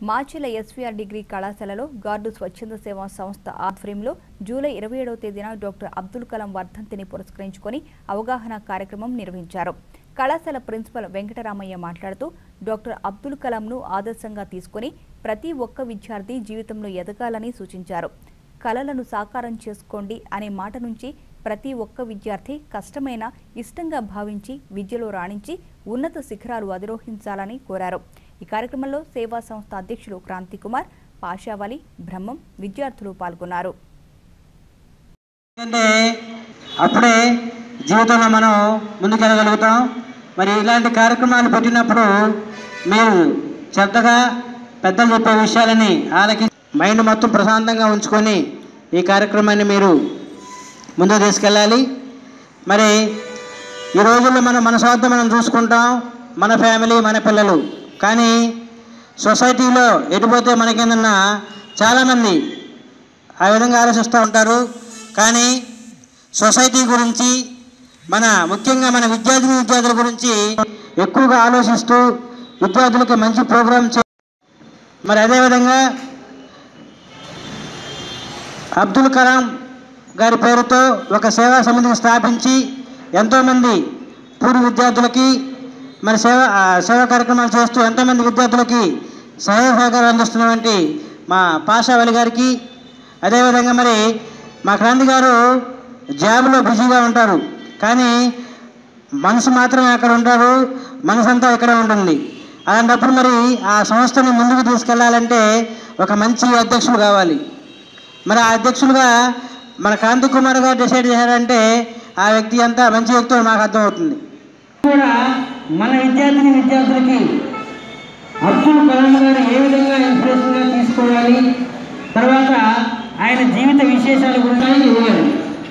మాచిల SVR degree కళాశాలలో guard స్వచ్ఛంద సేవా సంస్థ ఆధ్వర్యంలో జూలై ఇరవై ఏడవ తేదీన డాక్టర్ అబ్దుల్ కలాం వర్ధంతిని పురస్కరించుకొని అవగాహన కార్యక్రమం నిర్వహించారు కళాశాల ప్రిన్సిపల్ వెంకటరామయ్య మాట్లాడుతూ డాక్టర్ అబ్దుల్ కలాంను ఆదర్శంగా తీసుకొని ప్రతి ఒక్క విద్యార్థి జీవితంలో ఎదగాలని సూచించారు కలలను సాకారం చేసుకోండి అనే మాట నుంచి ప్రతి ఒక్క విద్యార్థి కష్టమైన ఇష్టంగా భావించి విద్యలో రాణించి ఉన్నత శిఖరాలు అధిరోహించాలని కోరారు ఈ కార్యక్రమంలో సేవా సంస్థ అధ్యక్షులు క్రాంతి కుమార్ పాషావలి బ్రహ్మం విద్యార్థులు పాల్గొన్నారు ఎందుకంటే అప్పుడే జీవితంలో మనం ముందుకెళ్ళగలుగుతాం మరి ఇలాంటి కార్యక్రమాలు పెట్టినప్పుడు మీరు శ్రద్ధగా పెద్దలు చెప్పే విషయాలని ఆలకి మైండ్ మొత్తం ప్రశాంతంగా ఉంచుకొని ఈ కార్యక్రమాన్ని మీరు ముందుకు తీసుకెళ్ళాలి మరి ఈ రోజుల్లో మనం మన స్వార్థం మనం చూసుకుంటాం మన ఫ్యామిలీ మన పిల్లలు కానీ సొసైటీలో ఎటుపోతే మనకేందన్నా చాలామంది ఆ విధంగా ఆలోచిస్తూ ఉంటారు కానీ సొసైటీ గురించి మన ముఖ్యంగా మన విద్యార్థిని విద్యార్థుల గురించి ఎక్కువగా ఆలోచిస్తూ విద్యార్థులకి మంచి ప్రోగ్రామ్ చే మరి అదేవిధంగా అబ్దుల్ కలాం గారి పేరుతో ఒక సేవా సమితిని స్థాపించి ఎంతోమంది పూర్వ విద్యార్థులకి మరి సేవ ఆ సేవా కార్యక్రమాలు చేస్తూ ఎంతోమంది విద్యార్థులకి సహాయ సహకారం అందిస్తున్నటువంటి మా పాషావలి గారికి అదేవిధంగా మరి మా క్రాంతి గారు జాబ్లో బిజీగా ఉంటారు కానీ మనసు మాత్రమే అక్కడ ఉంటారు మనసు అంతా ఇక్కడ ఉంటుంది అలాంటప్పుడు మరి ఆ సంస్థని ముందుకు తీసుకెళ్లాలంటే ఒక మంచి అధ్యక్షుడు కావాలి మరి ఆ అధ్యక్షులుగా మన కాంతి కుమార్ గారు డిసైడ్ చేశారంటే ఆ వ్యక్తి అంతా మంచి వ్యక్తి అని మాకు అర్థమవుతుంది కూడా మన విద్యార్థిని విద్యార్థులకి అబ్దుల్ కలాం గారు ఏ విధంగా ఇన్స్పిరేషన్గా తీసుకోవాలి తర్వాత ఆయన జీవిత విశేషాల గురించి ఆయన తెలియాలి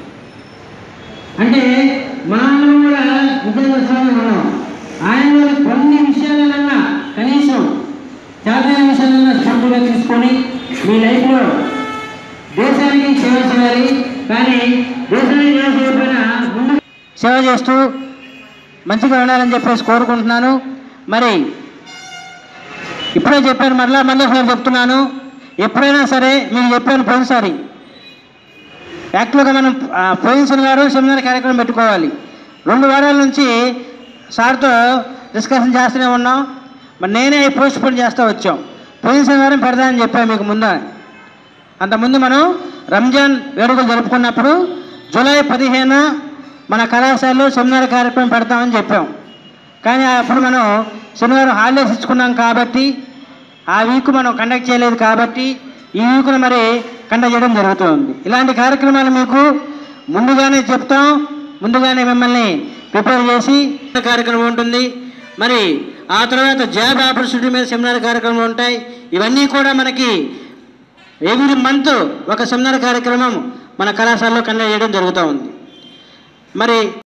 అంటే మనం కూడా విద్యాభ్యాసంలో ఉన్నాం ఆయన కొన్ని విషయాలన్నా కనీసం చాలైన విషయాలన్నా స్ఫూర్తిగా తీసుకొని మీ లైఫ్లో దేశానికి సేవ చేయాలి కానీ దేశానికి సేవ చేయకపోయినా ముందు సేవ చేస్తూ మంచిగా ఉండాలని చెప్పేసి కోరుకుంటున్నాను మరి ఇప్పుడే చెప్పాను మరలా మళ్ళీ ఒకసారి చెప్తున్నాను ఎప్పుడైనా సరే మీకు చెప్పాను పోయినసారి యాక్చువల్గా మనం ఆ, పోయిన శనివారం సెమినార్ కార్యక్రమం పెట్టుకోవాలి రెండు వారాల నుంచి సార్తో డిస్కషన్ చేస్తూనే ఉన్నాం మరి నేనే పోస్ట్ పోన్ చేస్తూ వచ్చాం పోయిన శనివారం పెడదామని చెప్పాను మీకు ముందు అంతకుముందు మనం రంజాన్ వేడుకలు జరుపుకున్నప్పుడు జూలై పదిహేను మన కళాశాలలో సెమినార్ కార్యక్రమం పెడతామని చెప్పాం కానీ అప్పుడు మనం శనివారం హాలిడేస్ ఇచ్చుకున్నాం కాబట్టి ఆ వీక్ మనం కండక్ట్ చేయలేదు కాబట్టి ఈ వీక్ను మరి కండక్ట్ చేయడం జరుగుతుంది ఇలాంటి కార్యక్రమాలు మీకు ముందుగానే చెప్తాం ముందుగానే మిమ్మల్ని ప్రిపేర్ చేసి కార్యక్రమం ఉంటుంది మరి ఆ తర్వాత జాబ్ ఆపర్చునిటీ మీద సెమినార్ కార్యక్రమాలు ఉంటాయి ఇవన్నీ కూడా మనకి ఎవ్రీ మంత్ ఒక సెమినార్ కార్యక్రమం మన కళాశాలలో కండక్ట్ చేయడం జరుగుతూ ఉంది మరి